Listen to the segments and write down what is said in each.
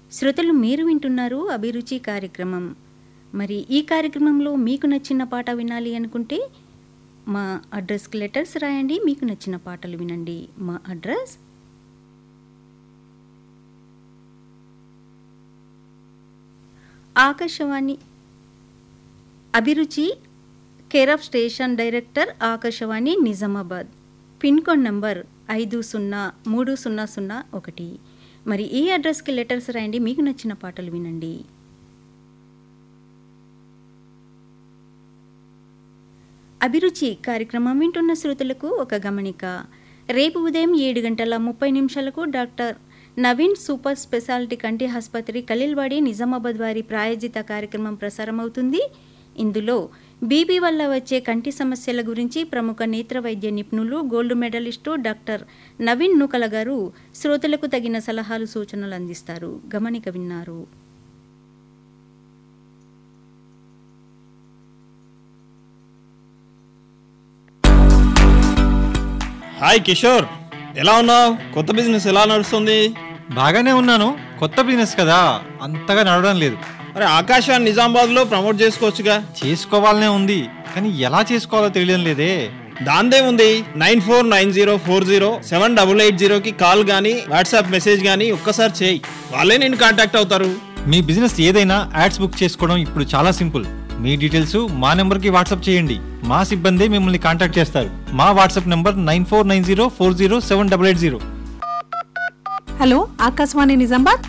శ్రోతలు మీరు వింటున్నారు అభిరుచి కార్యక్రమం మరి ఈ కార్యక్రమంలో మీకు నచ్చిన పాట వినాలి అనుకుంటే మా అడ్రస్కి లెటర్స్ రాయండి మీకు నచ్చిన పాటలు వినండి మా అడ్రస్ ఆకాశవాణి అభిరుచి care of station director Akashvani Nizamabad pin code number ఐదు సున్నా మూడు సున్నా సున్నా ఒకటి మరి ఈ అడ్రస్కి లెటర్స్ రాయండి మీకు నచ్చిన పాటలు వినండి అభిరుచి కార్యక్రమం వింటున్న శ్రోతలకు ఒక గమనిక రేపు ఉదయం ఏడు గంటల ముప్పై నిమిషాలకు డాక్టర్ నవీన్ సూపర్ స్పెషాలిటీ కంటి ఆసుపత్రి కలీల్వాడి నిజామాబాద్ వారి ప్రాయోజిత కార్యక్రమం ప్రసారమవుతుంది ఇందులో బీబీ వల్ల వచ్చే కంటి సమస్యల గురించి ప్రముఖ నేత్ర వైద్య నిపుణులు gold medalist doctor Naveen Nookala garu శ్రోతలకు తగిన సలహాలు సూచనలు అందిస్తారు గమనిక విన్నారు హాయ్ కిషోర్ ఎలా ఉన్నావు కొత్త బిజినెస్ ఎలా నడుస్తుంది బాగానే ఉన్నాను కొత్త బిజినెస్ కదా అంతగా నడవడం లేదు అరే ఆకాశాన్ని నిజామాబాద్లో ప్రమోట్ చేసుకోవచ్చుగా చేసుకోవాలనే ఉంది కానీ ఎలా చేసుకోవాలో తెలియడం లేదే దాందే ఉంది nine four nine zero four zero seven double eight జీరోకి కాల్ కానీ వాట్సాప్ మెసేజ్ కానీ ఒక్కసారి చేయి వాళ్ళే నేను కాంటాక్ట్ అవుతారు మీ బిజినెస్ ఏదైనా యాడ్స్ బుక్ చేసుకోవడం ఇప్పుడు చాలా సింపుల్ మీ డీటెయిల్స్ మా నెంబర్కి వాట్సాప్ చేయండి మా సిబ్బంది మిమ్మల్ని కాంటాక్ట్ చేస్తారు మా WhatsApp number nine four nine zero four zero seven double eight zero hello Akashvani Nizamabad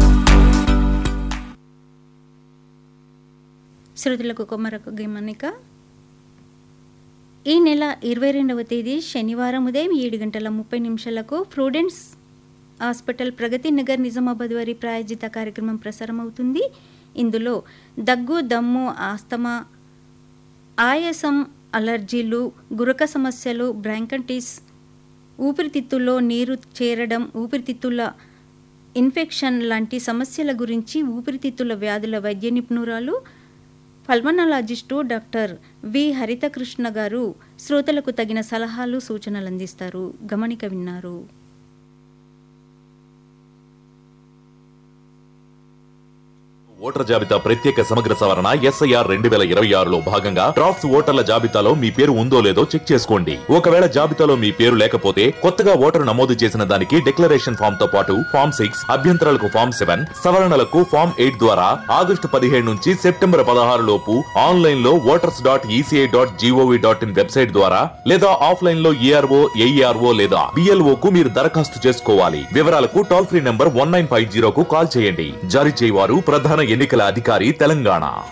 శ్రోతలకు ఒక మరొక గమనిక ఈ నెల ఇరవై రెండవ తేదీ శనివారం ఉదయం ఏడు గంటల ముప్పై నిమిషాలకు ఫ్రూడెన్స్ హాస్పిటల్ ప్రగతి నగర్ నిజామాబాద్ వారి ప్రాయోజిత కార్యక్రమం ప్రసారమవుతుంది ఇందులో దగ్గు దమ్ము ఆస్తమా ఆయాసం అలర్జీలు గురక సమస్యలు బ్రాంకటిస్ ఊపిరితిత్తుల్లో నీరు చేరడం ఊపిరితిత్తుల ఇన్ఫెక్షన్ లాంటి సమస్యల గురించి ఊపిరితిత్తుల వ్యాధుల వైద్య నిపుణురాలు పల్మనాలజిస్టు డాక్టర్ వి హరితకృష్ణ గారు శ్రోతలకు తగిన సలహాలు సూచనలు అందిస్తారు గమనిక విన్నారు ఓటర్ జాబితా ప్రత్యేక సమగ్ర సవరణ ఎస్ఐఆర్ రెండు వేల ఇరవై ఆరులో భాగంగా డ్రాఫ్ట్స్ ఓటర్ల జాబితాలో మీ పేరు ఉందో లేదో చెక్ చేసుకోండి ఒకవేళ జాబితాలో మీ పేరు లేకపోతే కొత్తగా ఓటరు నమోదు చేసిన దానికి డిక్లరేషన్ ఫామ్ తో పాటు ఫామ్ సిక్స్ అభ్యంతరాలకు ఫామ్ సెవెన్ సవరణలకు ఫామ్ ఎయిట్ ద్వారా ఆగస్టు పదిహేడు నుంచి సెప్టెంబర్ పదహారు లోపు ఆన్లైన్ లో voters dot ECI dot GOV dot in website ద్వారా లేదా ఆఫ్లైన్ లో ఈఆర్ఓ ఏఈఆర్ఓ లేదా బిఎల్ఓ కు మీరు దరఖాస్తు చేసుకోవాలి వివరాలకు toll free number one nine five జీరోకు కాల్ చేయండి జారీ చేయవారు ప్రధాన ఎన్నికల అధికారి తెలంగాణ